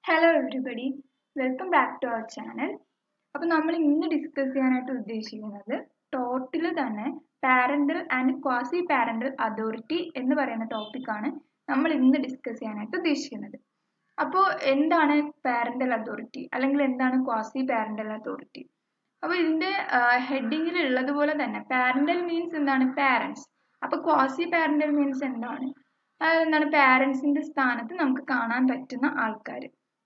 hello everybody welcome back to our channel അപ്പോൾ നമ്മൾ ഇന്ന് ഡിസ്കസ് ചെയ്യാനായിട്ട് ഉദ്ദേശിക്കുന്നത് ടോട്ടിൽ തന്നെ parental and quasi parental authority എന്ന് പറയുന്ന ടോപ്പിക്കാണ് നമ്മൾ ഇന്ന് ഡിസ്കസ് ചെയ്യാനായിട്ട് ഉദ്ദേശിക്കുന്നത് അപ്പോൾ എന്താണ് പാരന്റൽ അതോറിറ്റി അല്ലെങ്കിൽ എന്താണ് ക്വാസി പാരന്റൽ അതോറിറ്റി അപ്പോൾ ഇതിന്റെ ഹെഡിങ്ങിൽ ഉള്ളതുപോലെ തന്നെ പാരന്റൽ മീൻസ് എന്താണ് പാരൻസ് അപ്പോൾ ക്വാസി പാരന്റൽ മീൻസ് എന്താണ് അതായത് എന്താണ് പാരൻസിന്റെ സ്ഥാനത്ത് നമുക്ക് കാണാൻ പറ്റുന്ന ആൾക്കാർ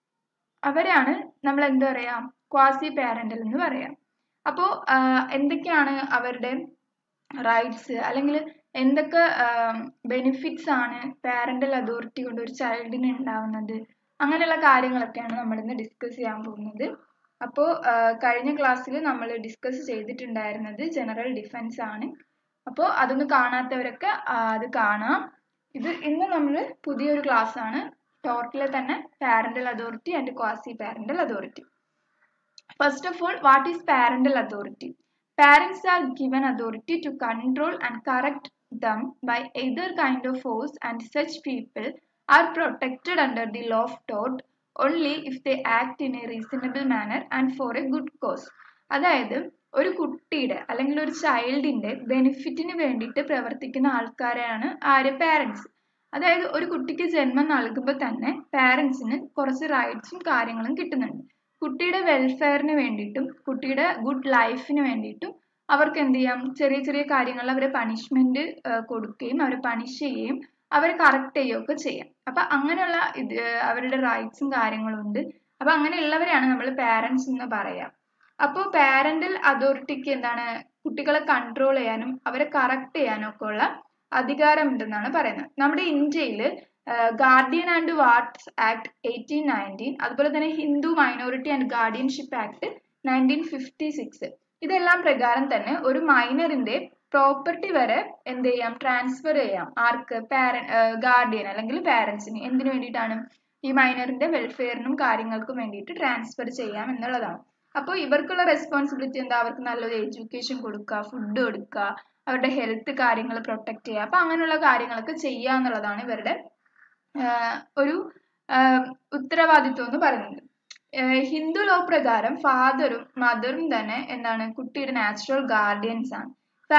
അവരാണ് നമ്മൾ എന്താ പറയാ ക്വാസി പാരന്റൽ എന്ന് പറയാം അപ്പോൾ എന്തൊക്കെയാണ് അവരുടെ റൈറ്റ്സ് അല്ലെങ്കിൽ എന്തൊക്കെ ബെനിഫിറ്റ്സ് ആണ് പാരന്റൽ അതോറിറ്റി കൊണ്ട് ഒരു ചൈൽഡിന് ഉണ്ടാവുന്നത് അങ്ങനെയുള്ള കാര്യങ്ങളൊക്കെയാണ് നമ്മൾ ഇന്ന് ഡിസ്കസ് ചെയ്യാൻ പോകുന്നത് അപ്പോൾ കഴിഞ്ഞ ക്ലാസ്സിൽ നമ്മൾ ഡിസ്കസ് ചെയ്തിട്ടുണ്ടായിരുന്നത് ജനറൽ ഡിഫൻസ് ആണ് അപ്പോൾ അതൊന്ന് കാണാത്തവരൊക്കെ അത് കാണാം ഇത് ഇന്ന് നമ്മൾ പുതിയൊരു ക്ലാസ് ആണ് ടോട്ടലിൽ തന്നെ parental authority and quasi parental authority first of all what is parental authority parents are given authority to control and correct them by either kind of force and such people are protected under the law of tort only if they act in a reasonable manner and for a good cause അതായത് ഒരു കുട്ടിയുടെ അല്ലെങ്കിൽ ഒരു ചൈൽഡിന്റെ ബെനിഫിറ്റിന് വേണ്ടിയിട്ട് പ്രവർത്തിക്കുന്ന ആൾക്കാരെയാണ് ആര് parents അതായത് ഒരു കുട്ടിക്ക് ജന്മം നൽകുമ്പോൾ തന്നെ പാരൻസിന് കുറച്ച് റൈറ്റ്സും കാര്യങ്ങളും കിട്ടുന്നുണ്ട് കുട്ടിയുടെ വെൽഫെയറിന് വേണ്ടിയിട്ടും കുട്ടിയുടെ ഗുഡ് ലൈഫിന് വേണ്ടിയിട്ടും അവർക്ക് എന്ത് ചെയ്യാം ചെറിയ ചെറിയ കാര്യങ്ങളിൽ അവരെ പണിഷ്മെന്റ് കൊടുക്കുകയും അവരെ പണിഷ് ചെയ്യുകയും അവരെ കറക്റ്റ് ചെയ്യുകയൊക്കെ ചെയ്യാം അപ്പൊ അങ്ങനെയുള്ള ഇത് അവരുടെ റൈറ്റ്സും കാര്യങ്ങളും ഉണ്ട് അപ്പൊ അങ്ങനെയുള്ളവരെയാണ് നമ്മൾ പാരൻസ് എന്ന് പറയാം അപ്പോൾ പാരന്റൽ അതോറിറ്റിക്ക് എന്താണ് കുട്ടികളെ കൺട്രോൾ ചെയ്യാനും അവരെ കറക്റ്റ് ചെയ്യാനും ഒക്കെ ഉള്ള അധികാരമുണ്ടെന്നാണ് പറയുന്നത് നമ്മുടെ ഇന്ത്യയിൽ guardian and wards act eighteen nineteen അതുപോലെ തന്നെ Hindu minority and guardianship act nineteen fifty six ഇതെല്ലാം പ്രകാരം തന്നെ ഒരു മൈനറിന്റെ പ്രോപ്പർട്ടി വരെ എന്ത് ചെയ്യാം ട്രാൻസ്ഫർ ചെയ്യാം ആർക്ക് പാരൻ ഗാർഡിയൻ അല്ലെങ്കിൽ പാരൻസിന് എന്തിനു വേണ്ടിയിട്ടാണ് ഈ മൈനറിന്റെ വെൽഫെയറിനും കാര്യങ്ങൾക്കും വേണ്ടിയിട്ട് ട്രാൻസ്ഫർ ചെയ്യാം എന്നുള്ളതാണ് അപ്പോൾ ഇവർക്കുള്ള റെസ്പോൺസിബിലിറ്റി എന്താ അവർക്ക് നല്ലൊരു എഡ്യൂക്കേഷൻ കൊടുക്കുക ഫുഡ് കൊടുക്കുക അവരുടെ ഹെൽത്ത് കാര്യങ്ങൾ പ്രൊട്ടക്ട് ചെയ്യുക അപ്പൊ അങ്ങനെയുള്ള കാര്യങ്ങളൊക്കെ ചെയ്യുക എന്നുള്ളതാണ് ഇവരുടെ ഒരു ഉത്തരവാദിത്വം എന്ന് പറയുന്നത് ഹിന്ദു ലോ പ്രകാരം ഫാദറും മദറും തന്നെ എന്താണ് കുട്ടിയുടെ നാച്ചുറൽ ഗാർഡിയൻസ് ആണ്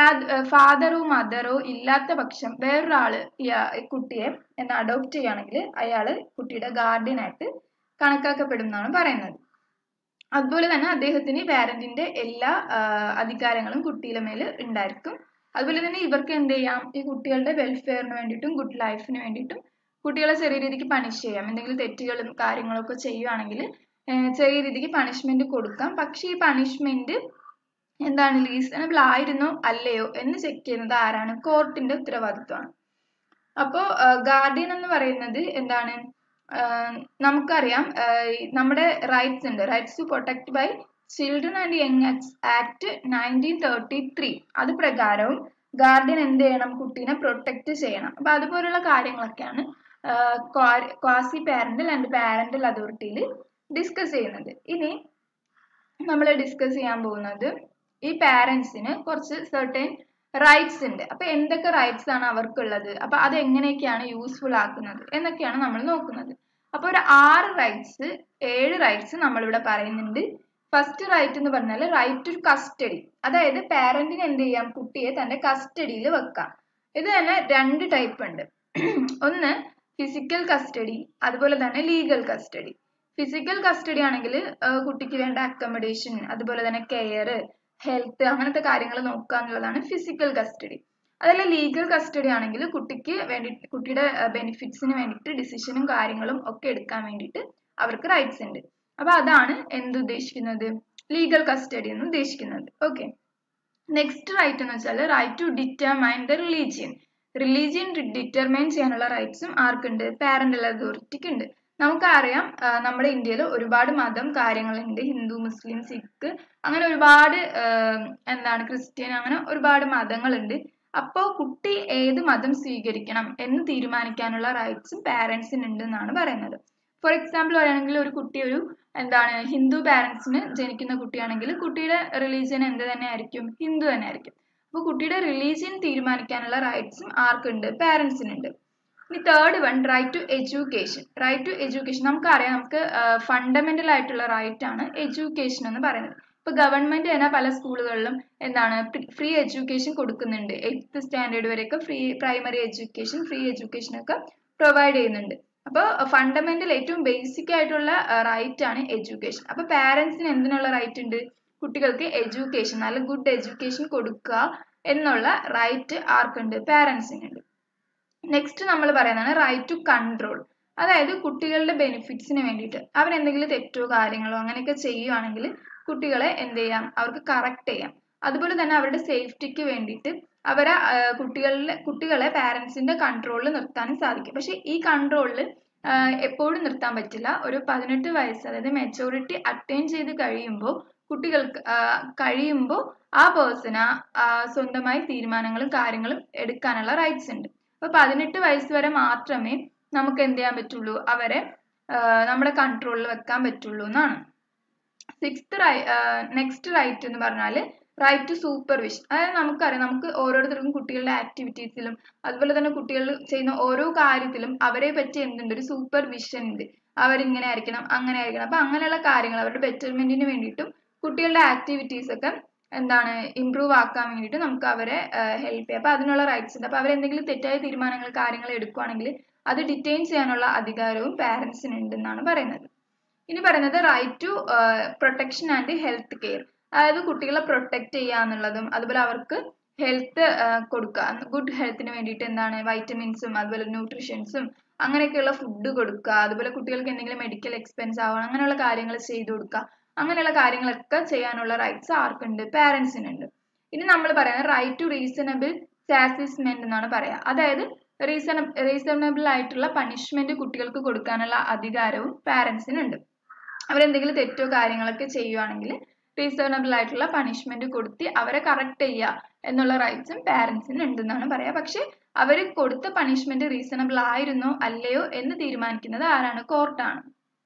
ഫാദറോ മദറോ ഇല്ലാത്ത പക്ഷം വേറൊരാള് കുട്ടിയെ എന്ന് അഡോപ്റ്റ് ചെയ്യുകയാണെങ്കിൽ അയാള് കുട്ടിയുടെ ഗാർഡിയൻ ആയിട്ട് കണക്കാക്കപ്പെടും എന്നാണ് പറയുന്നത് അതുപോലെ തന്നെ അദ്ദേഹത്തിന് പാരന്റിന്റെ എല്ലാ അധികാരങ്ങളും കുട്ടിയുടെ മേൽ ഉണ്ടായിരിക്കും അതുപോലെ തന്നെ ഇവർക്ക് എന്ത് ചെയ്യാം ഈ കുട്ടികളുടെ വെൽഫെയറിന് വേണ്ടിയിട്ടും ഗുഡ് ലൈഫിന് വേണ്ടിയിട്ടും കുട്ടികളെ ചെറിയ രീതിക്ക് പണിഷ് ചെയ്യാം എന്തെങ്കിലും തെറ്റുകളും കാര്യങ്ങളൊക്കെ ചെയ്യുവാണെങ്കിൽ ചെറിയ രീതിക്ക് പണിഷ്മെന്റ് കൊടുക്കാം പക്ഷെ ഈ പണിഷ്മെന്റ് എന്താണ് റീസണബിൾ ആയിരുന്നോ അല്ലയോ എന്ന് ചെക്ക് ചെയ്യുന്നത് ആരാണ് കോർട്ടിന്റെ ഉത്തരവാദിത്വമാണ് അപ്പോൾ ഗാർഡിയൻ എന്ന് പറയുന്നത് എന്താണ് നമുക്കറിയാം നമ്മുടെ റൈറ്റ്സ് ഉണ്ട് rights to protect by children and young act nineteen thirty three അത് പ്രകാരവും ഗാർഡിയൻ എന്ത് ചെയ്യണം കുട്ടീനെ പ്രൊട്ടക്ട് ചെയ്യണം അപ്പൊ അതുപോലുള്ള കാര്യങ്ങളൊക്കെയാണ് ക്വാസി പാരന്റൽ ആൻഡ് പാരന്റൽ അതോറിറ്റിയിൽ ഡിസ്കസ് ചെയ്യുന്നത് ഇനി നമ്മൾ ഡിസ്കസ് ചെയ്യാൻ പോകുന്നത് ഈ പാരൻസിന് കുറച്ച് സെർട്ടൈൻ റൈറ്റ്സ് ഉണ്ട് അപ്പൊ എന്തൊക്കെ റൈറ്റ്സ് ആണ് അവർക്കുള്ളത് അപ്പൊ അത് എങ്ങനെയൊക്കെയാണ് യൂസ്ഫുൾ ആക്കുന്നത് എന്നൊക്കെയാണ് നമ്മൾ നോക്കുന്നത് അപ്പൊ ഒരു ആറ് റൈറ്റ്സ് ഏഴ് റൈറ്റ്സ് നമ്മളിവിടെ പറയുന്നുണ്ട് ഫസ്റ്റ് റൈറ്റ് എന്ന് പറഞ്ഞാൽ റൈറ്റ് ടു കസ്റ്റഡി അതായത് പാരന്റിന് എന്ത് ചെയ്യാം കുട്ടിയെ തന്റെ കസ്റ്റഡിയിൽ വെക്കാം ഇത് തന്നെ രണ്ട് ടൈപ്പ് ഉണ്ട് ഒന്ന് ഫിസിക്കൽ കസ്റ്റഡി അതുപോലെ തന്നെ ലീഗൽ കസ്റ്റഡി ഫിസിക്കൽ കസ്റ്റഡി ആണെങ്കിൽ കുട്ടിക്ക് വേണ്ട അക്കോമഡേഷൻ അതുപോലെ തന്നെ കെയർ ഹെൽത്ത് അങ്ങനത്തെ കാര്യങ്ങൾ നോക്കുക എന്നുള്ളതാണ് ഫിസിക്കൽ കസ്റ്റഡി അതല്ല ലീഗൽ കസ്റ്റഡി ആണെങ്കിൽ കുട്ടിക്ക് വേണ്ടി കുട്ടിയുടെ ബെനിഫിറ്റ്സിന് വേണ്ടിയിട്ട് ഡിസിഷനും കാര്യങ്ങളും ഒക്കെ എടുക്കാൻ വേണ്ടിയിട്ട് അവർക്ക് റൈറ്റ്സ് ഉണ്ട് അപ്പൊ അതാണ് എന്ത് ഉദ്ദേശിക്കുന്നത് ലീഗൽ കസ്റ്റഡി എന്ന് ഉദ്ദേശിക്കുന്നത് ഓക്കെ നെക്സ്റ്റ് റൈറ്റ് എന്ന് വെച്ചാൽ right to determine the religion religion determine ചെയ്യാനുള്ള റൈറ്റ്സും ആർക്കുണ്ട് പാരന്റൽ അതോറിറ്റിക്ക് ഉണ്ട് നമുക്കറിയാം നമ്മുടെ ഇന്ത്യയിൽ ഒരുപാട് മതം കാര്യങ്ങളുണ്ട് ഹിന്ദു മുസ്ലിം സിഖ് അങ്ങനെ ഒരുപാട് എന്താണ് ക്രിസ്ത്യൻ അങ്ങനെ ഒരുപാട് മതങ്ങളുണ്ട് അപ്പോൾ കുട്ടി ഏത് മതം സ്വീകരിക്കണം എന്ന് തീരുമാനിക്കാനുള്ള റൈറ്റ്സും പാരൻസിന് ഉണ്ട് എന്നാണ് പറയുന്നത് ഫോർ എക്സാമ്പിൾ പറയുകയാണെങ്കിൽ ഒരു കുട്ടി ഒരു എന്താണ് ഹിന്ദു പാരൻസിന് ജനിക്കുന്ന കുട്ടിയാണെങ്കിൽ കുട്ടിയുടെ റിലീജിയൻ എന്ത് തന്നെ ആയിരിക്കും ഹിന്ദു തന്നെ ആയിരിക്കും അപ്പോൾ കുട്ടിയുടെ റിലീജിയൻ തീരുമാനിക്കാനുള്ള റൈറ്റ്സും ആർക്കുണ്ട് പാരൻസിനുണ്ട് ഇനി third one right to education right to education നമുക്കറിയാം നമുക്ക് ഫണ്ടമെന്റൽ ആയിട്ടുള്ള റൈറ്റ് ആണ് എഡ്യൂക്കേഷൻ എന്ന് പറയുന്നത് ഇപ്പൊ ഗവൺമെന്റ് തന്നെ പല സ്കൂളുകളിലും എന്താണ് ഫ്രീ എഡ്യൂക്കേഷൻ കൊടുക്കുന്നുണ്ട് എയ്ത്ത് സ്റ്റാൻഡേർഡ് വരെയൊക്കെ free primary education free education ഒക്കെ പ്രൊവൈഡ് ചെയ്യുന്നുണ്ട് അപ്പോൾ ഫണ്ടമെന്റൽ ഏറ്റവും ബേസിക് ആയിട്ടുള്ള റൈറ്റ് ആണ് എഡ്യൂക്കേഷൻ അപ്പൊ പാരന്റ്സിന് എന്തിനുള്ള റൈറ്റ് ഉണ്ട് കുട്ടികൾക്ക് എഡ്യൂക്കേഷൻ നല്ല ഗുഡ് എഡ്യൂക്കേഷൻ കൊടുക്കുക എന്നുള്ള റൈറ്റ് ആർക്കുണ്ട് പാരന്റ്സിനുണ്ട് നെക്സ്റ്റ് നമ്മൾ പറയുന്നതാണ് റൈറ്റ് ടു കൺട്രോൾ അതായത് കുട്ടികളുടെ ബെനിഫിറ്റ്സിന് വേണ്ടിയിട്ട് അവരെന്തെങ്കിലും തെറ്റോ കാര്യങ്ങളോ അങ്ങനെയൊക്കെ ചെയ്യുവാണെങ്കിൽ കുട്ടികളെ എന്ത് ചെയ്യാം അവർക്ക് കറക്റ്റ് ചെയ്യാം അതുപോലെ തന്നെ അവരുടെ സേഫ്റ്റിക്ക് വേണ്ടിയിട്ട് അവരെ കുട്ടികളിലെ കുട്ടികളെ പാരൻസിന്റെ കൺട്രോളിൽ നിർത്താനും സാധിക്കും പക്ഷെ ഈ കൺട്രോളിൽ എപ്പോഴും നിർത്താൻ പറ്റില്ല ഒരു പതിനെട്ട് വയസ്സ് അതായത് മെച്ചോറിറ്റി അറ്റൈൻ ചെയ്ത് കഴിയുമ്പോൾ കുട്ടികൾക്ക് കഴിയുമ്പോൾ ആ പേഴ്സണ് സ്വന്തമായി തീരുമാനങ്ങളും കാര്യങ്ങളും എടുക്കാനുള്ള റൈറ്റ്സ് ഉണ്ട് അപ്പൊ പതിനെട്ട് വയസ്സ് വരെ മാത്രമേ നമുക്ക് എന്ത് ചെയ്യാൻ പറ്റുള്ളൂ അവരെ നമ്മുടെ കൺട്രോളിൽ വെക്കാൻ പറ്റുള്ളൂ എന്നാണ് സിക്സ്ത് റൈ നെക്സ്റ്റ് റൈറ്റ് എന്ന് പറഞ്ഞാൽ റൈറ്റ് ടു സൂപ്പർവിഷൻ അതായത് നമുക്കറിയാം നമുക്ക് ഓരോരുത്തർക്കും കുട്ടികളുടെ ആക്ടിവിറ്റീസിലും അതുപോലെ തന്നെ കുട്ടികൾ ചെയ്യുന്ന ഓരോ കാര്യത്തിലും അവരെ പറ്റി എന്തുണ്ട് ഒരു സൂപ്പർവിഷൻ ഉണ്ട് അവരിങ്ങനെ ആയിരിക്കണം അങ്ങനെ ആയിരിക്കണം അപ്പൊ അങ്ങനെയുള്ള കാര്യങ്ങൾ അവരുടെ ബെറ്റർമെന്റിന് വേണ്ടിയിട്ടും കുട്ടികളുടെ ആക്ടിവിറ്റീസ് ഒക്കെ എന്താണ് ഇമ്പ്രൂവ് ആക്കാൻ വേണ്ടിയിട്ട് നമുക്ക് അവരെ ഹെൽപ്പ് ചെയ്യാം അപ്പൊ അതിനുള്ള റൈറ്റ്സ് ഉണ്ട് അപ്പൊ അവരെന്തെങ്കിലും തെറ്റായ തീരുമാനങ്ങൾ കാര്യങ്ങൾ എടുക്കുകയാണെങ്കിൽ അത് ഡിറ്റെയിൻ ചെയ്യാനുള്ള അധികാരവും പാരന്റ്സിന് ഉണ്ടെന്നാണ് പറയുന്നത് ഇനി പറയുന്നത് right to protection and health care അതായത് കുട്ടികളെ പ്രൊട്ടക്ട് ചെയ്യുക എന്നുള്ളതും അതുപോലെ അവർക്ക് ഹെൽത്ത് കൊടുക്കുക ഗുഡ് ഹെൽത്തിന് വേണ്ടിയിട്ട് എന്താണ് വൈറ്റമിൻസും അതുപോലെ ന്യൂട്രീഷൻസും അങ്ങനെയൊക്കെയുള്ള ഫുഡ് കൊടുക്കുക അതുപോലെ കുട്ടികൾക്ക് എന്തെങ്കിലും മെഡിക്കൽ എക്സ്പെൻസ് ആവണം അങ്ങനെയുള്ള കാര്യങ്ങൾ ചെയ്തു കൊടുക്കുക അങ്ങനെയുള്ള കാര്യങ്ങളൊക്കെ ചെയ്യാനുള്ള റൈറ്റ്സ് ആർക്കുണ്ട് പാരൻസിനുണ്ട് ഇനി നമ്മൾ പറയുന്നത് റൈറ്റ് ടു റീസണബിൾ സാറ്റിസ്മെന്റ് എന്നാണ് പറയാ അതായത് റീസണ റീസണബിൾ ആയിട്ടുള്ള പണിഷ്മെന്റ് കുട്ടികൾക്ക് കൊടുക്കാനുള്ള അധികാരവും പാരൻസിനുണ്ട് അവരെന്തെങ്കിലും തെറ്റോ കാര്യങ്ങളൊക്കെ ചെയ്യുവാണെങ്കിൽ റീസണബിൾ ആയിട്ടുള്ള പണിഷ്മെന്റ് കൊടുത്ത് അവരെ കറക്റ്റ് ചെയ്യുക എന്നുള്ള റൈറ്റ്സും പാരൻസിന് ഉണ്ടെന്നാണ് പറയാ പക്ഷെ അവർ കൊടുത്ത പണിഷ്മെന്റ് റീസണബിൾ ആയിരുന്നോ അല്ലയോ എന്ന് തീരുമാനിക്കുന്നത് ആരാണ് കോർട്ടാണ്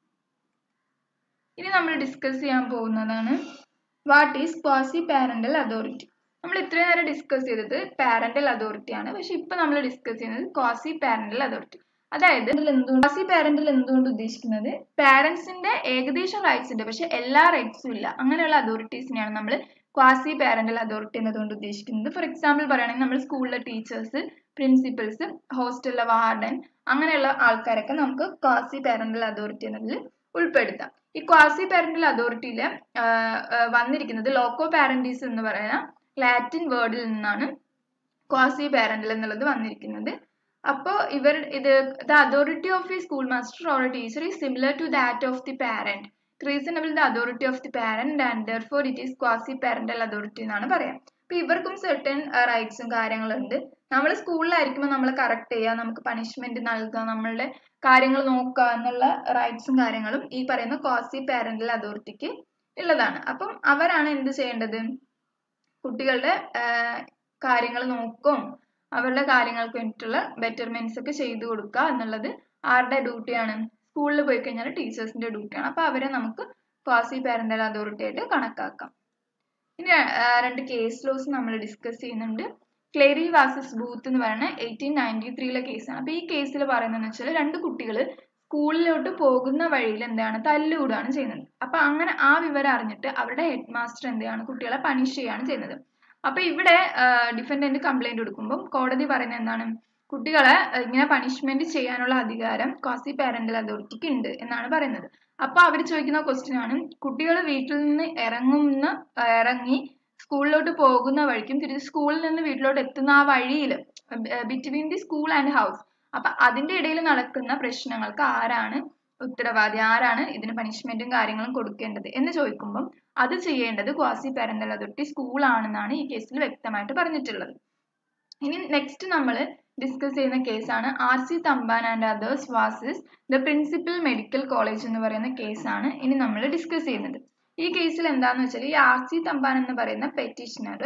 ഇനി നമ്മൾ ഡിസ്കസ് ചെയ്യാൻ പോകുന്നതാണ് what is quasi parental authority നമ്മൾ ഇത്രയും നേരം ഡിസ്കസ് ചെയ്തത് പാരന്റൽ അതോറിറ്റി ആണ് പക്ഷെ ഇപ്പൊ നമ്മൾ ഡിസ്കസ് ചെയ്യുന്നത് ക്വാസി പാരന്റൽ അതോറിറ്റി അതായത് ക്വാസി പാരന്റൽ എന്തുകൊണ്ട് ഉദ്ദേശിക്കുന്നത് പാരന്റ്സിന്റെ ഏകദേശം റൈറ്റ്സ് ഉണ്ട് പക്ഷെ എല്ലാ റൈറ്റ്സും ഇല്ല അങ്ങനെയുള്ള അതോറിറ്റീസിനെയാണ് നമ്മൾ ക്വാസി പാരന്റൽ അതോറിറ്റി എന്നതുകൊണ്ട് ഉദ്ദേശിക്കുന്നത് ഫോർ എക്സാമ്പിൾ പറയുകയാണെങ്കിൽ നമ്മൾ സ്കൂളിലെ ടീച്ചേഴ്സ് പ്രിൻസിപ്പൽസ് ഹോസ്റ്റലിലെ വാർഡൻ അങ്ങനെയുള്ള ആൾക്കാരൊക്കെ നമുക്ക് ക്വാസി പാരന്റൽ അതോറിറ്റി എന്നതിൽ ഉൾപ്പെടുത്താം ഈ ക്വാസി പാരന്റൽ അതോറിറ്റിയിൽ വന്നിരിക്കുന്നത് ലോക്കോ പാരന്റീസ് എന്ന് പറയുന്ന ലാറ്റിൻ വേർഡിൽ നിന്നാണ് ക്വാസി പാരന്റൽ എന്നുള്ളത് വന്നിരിക്കുന്നത് അപ്പോൾ ഇവർ ഇത് the authority of a school master or a teacher is similar to that of the parent reasonable the authority of the parent and therefore it is quasi parental authority എന്നാണ് പറയാം അപ്പൊ ഇവർക്കും certain റൈറ്റ്സും കാര്യങ്ങളുണ്ട് നമ്മൾ സ്കൂളിലായിരിക്കുമ്പോൾ നമ്മൾ correct ചെയ്യുക നമുക്ക് punishment നൽകുക നമ്മളുടെ കാര്യങ്ങൾ നോക്കുക എന്നുള്ള റൈറ്റ്സും കാര്യങ്ങളും ഈ പറയുന്ന ക്വാസി പാരന്റൽ അതോറിറ്റിക്ക് ഉള്ളതാണ് അപ്പം അവരാണ് എന്ത് ചെയ്യേണ്ടത് കുട്ടികളുടെ കാര്യങ്ങൾ നോക്കും അവരുടെ കാര്യങ്ങൾക്ക് വേണ്ടിയിട്ടുള്ള ബെറ്റർമെന്റ്സ് ഒക്കെ ചെയ്തു കൊടുക്കുക എന്നുള്ളത് ആരുടെ ഡ്യൂട്ടിയാണ് സ്കൂളിൽ പോയി കഴിഞ്ഞാൽ ടീച്ചേഴ്സിന്റെ ഡ്യൂട്ടിയാണ് അപ്പൊ അവരെ നമുക്ക് ക്വാസി പാരന്റൽ അതോറിറ്റി ആയിട്ട് കണക്കാക്കാം ഇനി രണ്ട് കേസ് ലോസ് നമ്മൾ ഡിസ്കസ് ചെയ്യുന്നുണ്ട് ക്ലേരി വാസസ് ബൂത്ത് എന്ന് പറയുന്ന എയ്റ്റീൻ നയൻറ്റി ത്രീയിലെ കേസാണ് അപ്പൊ ഈ കേസിൽ പറയുന്നതെന്ന് വെച്ചാൽ രണ്ട് കുട്ടികൾ സ്കൂളിലോട്ട് പോകുന്ന വഴിയിൽ എന്താണ് തല്ലുകൂടാണ് ചെയ്യുന്നത് അപ്പൊ അങ്ങനെ ആ വിവരം അറിഞ്ഞിട്ട് അവരുടെ ഹെഡ് മാസ്റ്റർ എന്താണ് കുട്ടികളെ പണിഷ് ചെയ്യാണ് ചെയ്യുന്നത് അപ്പൊ ഇവിടെ ഡിഫൻഡന്റ് കംപ്ലൈന്റ് കൊടുക്കുമ്പോൾ കോടതി പറയുന്നത് എന്താണ് കുട്ടികളെ ഇങ്ങനെ പണിഷ്മെന്റ് ചെയ്യാനുള്ള അധികാരം ക്വാസി പാരന്റൽ അതോറിറ്റിക്ക് ഉണ്ട് എന്നാണ് പറയുന്നത് അപ്പൊ അവർ ചോദിക്കുന്ന ക്വസ്റ്റ്യൻ ആണ് കുട്ടികൾ വീട്ടിൽ നിന്ന് ഇറങ്ങുന്ന ഇറങ്ങി സ്കൂളിലോട്ട് പോകുന്ന വഴിക്കും തിരിച്ച് സ്കൂളിൽ നിന്ന് വീട്ടിലോട്ട് എത്തുന്ന ആ വഴിയിൽ between the school and house അപ്പൊ അതിന്റെ ഇടയിൽ നടക്കുന്ന പ്രശ്നങ്ങൾക്ക് ആരാണ് ഉത്തരവാദി ആരാണ് ഇതിന് പണിഷ്മെന്റും കാര്യങ്ങളും കൊടുക്കേണ്ടത് എന്ന് ചോദിക്കുമ്പം അത് ചെയ്യേണ്ടത് ക്വാസി പാരന്റൽ അതോറിറ്റി സ്കൂളാണെന്നാണ് ഈ കേസിൽ വ്യക്തമായിട്ട് പറഞ്ഞിട്ടുള്ളത് ഇനി നെക്സ്റ്റ് നമ്മൾ ഡിസ്കസ് ചെയ്യുന്ന കേസാണ് R C Thampan and others versus the principal medical college എന്ന് പറയുന്ന കേസാണ് ഇനി നമ്മൾ ഡിസ്കസ് ചെയ്യുന്നത് ഈ കേസിൽ എന്താന്ന് വെച്ചാൽ ഈ ആർ സി തമ്പാൻ എന്ന് പറയുന്ന പെറ്റീഷണർ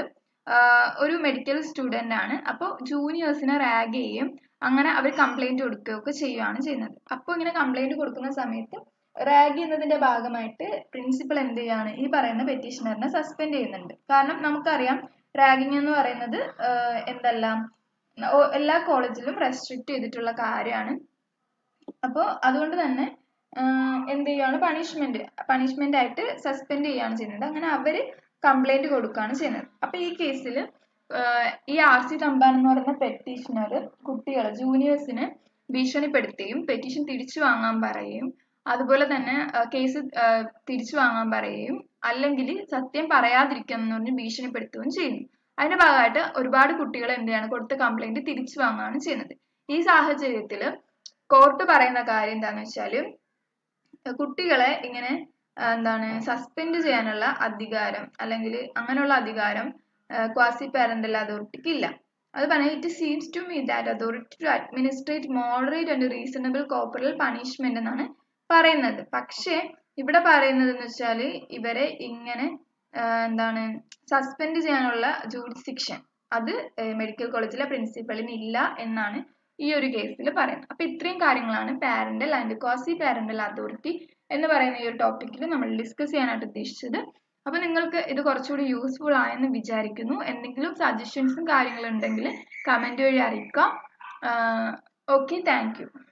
ഒരു മെഡിക്കൽ സ്റ്റുഡന്റ് ആണ് അപ്പോൾ ജൂനിയേഴ്സിനെ റാഗ് ചെയ്യുകയും അങ്ങനെ അവർ കംപ്ലൈന്റ് കൊടുക്കുകയൊക്കെ ചെയ്യുകയാണ് ചെയ്യുന്നത് അപ്പോൾ ഇങ്ങനെ കംപ്ലൈന്റ് കൊടുക്കുന്ന സമയത്ത് റാഗ് ചെയ്യുന്നതിന്റെ ഭാഗമായിട്ട് പ്രിൻസിപ്പൽ എന്ത് ചെയ്യാണ് ഈ പറയുന്ന പെറ്റീഷണറിനെ സസ്പെൻഡ് ചെയ്യുന്നുണ്ട് കാരണം നമുക്കറിയാം റാഗിങ് എന്ന് പറയുന്നത് എന്തല്ല എല്ലാ കോളേജിലും റെസ്ട്രിക്റ്റ് ചെയ്തിട്ടുള്ള കാര്യമാണ് അപ്പോൾ അതുകൊണ്ട് തന്നെ എന്ത് ചെയ്യുകയാണ് പണിഷ്മെന്റ് പണിഷ്മെന്റ് ആയിട്ട് സസ്പെൻഡ് ചെയ്യുകയാണ് ചെയ്യുന്നത് അങ്ങനെ അവർ കംപ്ലൈന്റ് കൊടുക്കുകയാണ് ചെയ്യുന്നത് അപ്പോൾ ഈ കേസിൽ ഈ ആർ സി തമ്പാൻ എന്ന് പറയുന്ന പെറ്റീഷണർ കുട്ടികൾ ജൂനിയേഴ്സിനെ ഭീഷണിപ്പെടുത്തുകയും പെറ്റീഷൻ തിരിച്ചു വാങ്ങാൻ പറയുകയും അതുപോലെ തന്നെ കേസ് തിരിച്ചു വാങ്ങാൻ പറയുകയും അല്ലെങ്കിൽ സത്യം പറയാതിരിക്കണം എന്ന് പറഞ്ഞ് ഭീഷണിപ്പെടുത്തുകയും ചെയ്യുന്നു അതിന്റെ ഭാഗമായിട്ട് ഒരുപാട് കുട്ടികൾ എന്ത് ചെയ്യാണ് കൊടുത്ത കംപ്ലൈന്റ് തിരിച്ചു വാങ്ങുകയാണ് ചെയ്യുന്നത് ഈ സാഹചര്യത്തിൽ കോർട്ട് പറയുന്ന കാര്യം എന്താണെന്ന് വെച്ചാൽ കുട്ടികളെ ഇങ്ങനെ എന്താണ് സസ്പെൻഡ് ചെയ്യാനുള്ള അധികാരം അല്ലെങ്കിൽ അങ്ങനെയുള്ള അധികാരം ക്വാസി പാരന്റൽ അതോറിറ്റിക്ക് ഇല്ല അത് പറഞ്ഞാൽ it seems to me that authority to administrate moderate and reasonable corporal punishment എന്നാണ് പറയുന്നത് പക്ഷേ ഇവിടെ പറയുന്നത് എന്ന് വെച്ചാൽ ഇവരെ ഇങ്ങനെ എന്താണ് സസ്പെൻഡ് ചെയ്യാനുള്ള ജൂഡിസിക്ഷൻ അത് മെഡിക്കൽ കോളേജിലെ പ്രിൻസിപ്പലിന് ഇല്ല എന്നാണ് ഈ ഒരു കേസിൽ പറയുന്നത് അപ്പൊ ഇത്രയും കാര്യങ്ങളാണ് parental and quasi parental authority എന്ന് പറയുന്ന ഈ ഒരു ടോപ്പിക്കിൽ നമ്മൾ ഡിസ്കസ് ചെയ്യാനായിട്ട് ഉദ്ദേശിച്ചത് അപ്പൊ നിങ്ങൾക്ക് ഇത് കുറച്ചുകൂടി യൂസ്ഫുൾ ആയെന്ന് വിചാരിക്കുന്നു എന്തെങ്കിലും സജഷൻസും കാര്യങ്ങളും ഉണ്ടെങ്കിൽ കമന്റ് വഴി അറിയിക്കാം ഓക്കെ താങ്ക്